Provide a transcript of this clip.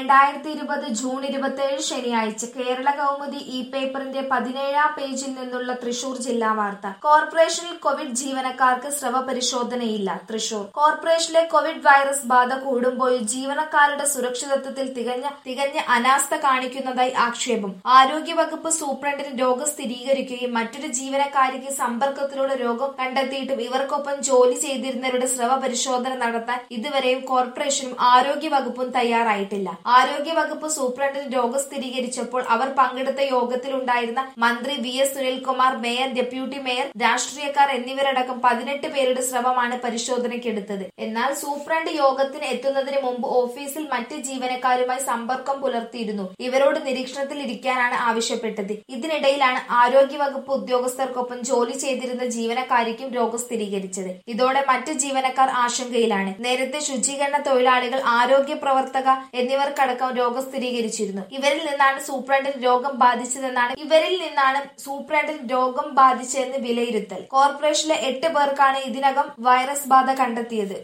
രണ്ടായിരത്തി ഇരുപത് ജൂൺ ഇരുപത്തിയേഴ് ശനിയാഴ്ച കേരള കൗമുദി ഇ പേപ്പറിന്റെ പതിനേഴാം പേജിൽ നിന്നുള്ള തൃശൂർ ജില്ലാ വാർത്ത കോർപ്പറേഷനിൽ കോവിഡ് ജീവനക്കാർക്ക് സ്രവ പരിശോധനയില്ല തൃശൂർ കോർപ്പറേഷനിലെ കോവിഡ് വൈറസ് ബാധ കൂടുമ്പോൾ ജീവനക്കാരുടെ സുരക്ഷിതത്വത്തിൽ തികഞ്ഞ തികഞ്ഞ അനാസ്ഥ കാണിക്കുന്നതായി ആക്ഷേപം ആരോഗ്യവകുപ്പ് സൂപ്രണ്ടിന് രോഗം സ്ഥിരീകരിക്കുകയും മറ്റൊരു ജീവനക്കാരിക്ക് സമ്പർക്കത്തിലൂടെ രോഗം കണ്ടെത്തിയിട്ടും ഇവർക്കൊപ്പം ജോലി ചെയ്തിരുന്നവരുടെ സ്രവ പരിശോധന നടത്താൻ ഇതുവരെയും കോർപ്പറേഷനും ആരോഗ്യവകുപ്പും തയ്യാറായിട്ടില്ല ആരോഗ്യവകുപ്പ് സൂപ്രണ്ടിന് രോഗം സ്ഥിരീകരിച്ചപ്പോൾ അവർ പങ്കെടുത്ത യോഗത്തിലുണ്ടായിരുന്ന മന്ത്രി V S Sunilkumar mayor deputy mayor രാഷ്ട്രീയക്കാർ എന്നിവരടക്കം പതിനെട്ട് പേരുടെ സ്രവമാണ് പരിശോധനയ്ക്കെടുത്തത് എന്നാൽ സൂപ്രണ്ട് യോഗത്തിന് എത്തുന്നതിന് മുമ്പ് ഓഫീസിൽ മറ്റ് ജീവനക്കാരുമായി സമ്പർക്കം പുലർത്തിയിരുന്നു ഇവരോട് നിരീക്ഷണത്തിൽ ഇരിക്കാനാണ് ആവശ്യപ്പെട്ടത് ഇതിനിടയിലാണ് ആരോഗ്യവകുപ്പ് ഉദ്യോഗസ്ഥർക്കൊപ്പം ജോലി ചെയ്തിരുന്ന ജീവനക്കാരിക്കും രോഗം സ്ഥിരീകരിച്ചത് ഇതോടെ മറ്റ് ജീവനക്കാർ ആശങ്കയിലാണ് നേരത്തെ ശുചീകരണ തൊഴിലാളികൾ ആരോഗ്യ പ്രവർത്തക എന്നിവർക്കടക്കം രോഗം സ്ഥിരീകരിച്ചിരുന്നു ഇവരിൽ നിന്നാണ് സൂപ്രണ്ടിന് രോഗം ബാധിച്ചതെന്നാണ് ഇവരിൽ നിന്നാണ് സൂപ്രണ്ടിന് രോഗം ബാധിച്ചതെന്ന് വിലയിരുത്തൽ കോർപ്പറേഷനിലെ എട്ട് പേർക്കാണ് ഇതിനകം വൈറസ് ബാധ കണ്ടെത്തിയത്